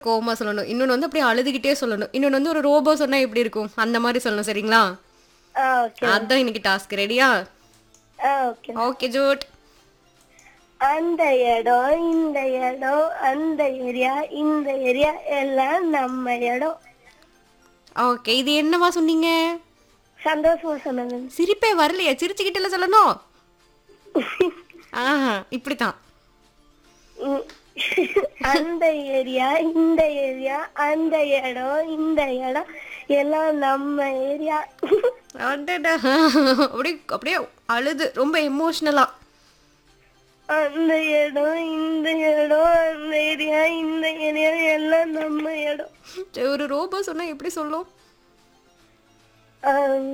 கோவமா சொல்லணும் இன்னொன்னு வந்து அப்படியே அழுதுகிட்டே சொல்லணும் இன்னொன்னு வந்து ஒரு ரோபோ சொன்னா எப்படி இருக்கும் அந்த மாதிரி சொல்லணும் சரிங்களா ஆ ஓகே அதான் இன்னைக்கு டாஸ்க் ரெடியா ஆ ஓகே ஓகே ஜூட் அந்த இடம் இந்த இடம் அந்த ஏரியா இந்த ஏரியா எல்லாம் நம்ம இடம் ஓகே இது என்னவா சொன்னீங்க சந்தோஷமா சொன்னது சிரிப்பே வரலையே சிரிச்சுக்கிட்டுல சொல்லணும் ஆஹா இப்படித்தான் உம். அந்த ஏரியா இந்த ஏரியா அந்த இடம் இந்த இடம் எல்லாம் நம்ம ஏரியா அடடா. அப்படியே அப்படியே அழுது ரொம்ப எமோஷ்னலா அந்த இடம் இந்த இடம் அந்த ஏரியா இந்த ஏரியா எல்லாம் நம்ம இடம் ஒரு ரோபோ சொன்னா எப்படி சொல்லும் ஆம்.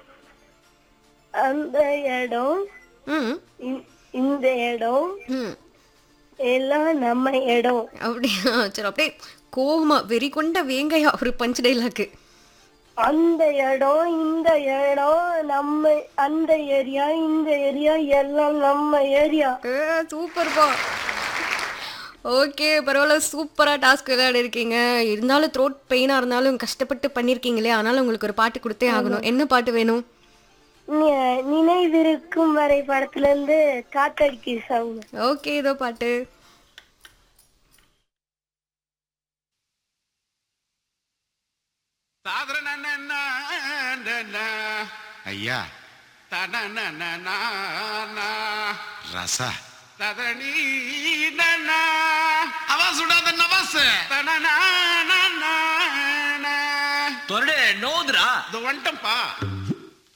அந்த இடம் ம் இ- இந்த இடம் ம் எல்லாம் நம்ம இடம் அப்படியா சரி அப்படியே கோவமா வெறி கொண்ட வேங்கையா ஒரு பஞ்ச் டைலாக்கு அந்த இடம் இந்த இடம் நம்ம அந்த ஏரியா இந்த ஏரியா எல்லாம் நம்ம ஏரியா சூப்பர்ப்பா ஓகே பரவாயில்ல சூப்பரா டாஸ்க் விளையாடி இருக்கீங்க இருந்தாலும் த்ரோட் பெயினா இருந்தாலும் கஷ்டப்பட்டு பண்ணிருக்கீங்களே ஆனாலும் உங்களுக்கு ஒரு பாட்டு கொடுத்தே ஆகணும் என்ன பாட்டு வேணும் நி- நினைவிருக்கும் வரை படத்துல இருந்து காத்தடிக்கு சாங் ஓகே இதோ பாட்டு ஐயா ரச அவா சுடாத நவாஸ் தொரடு நோதுரா இது வந்துட்டம்பா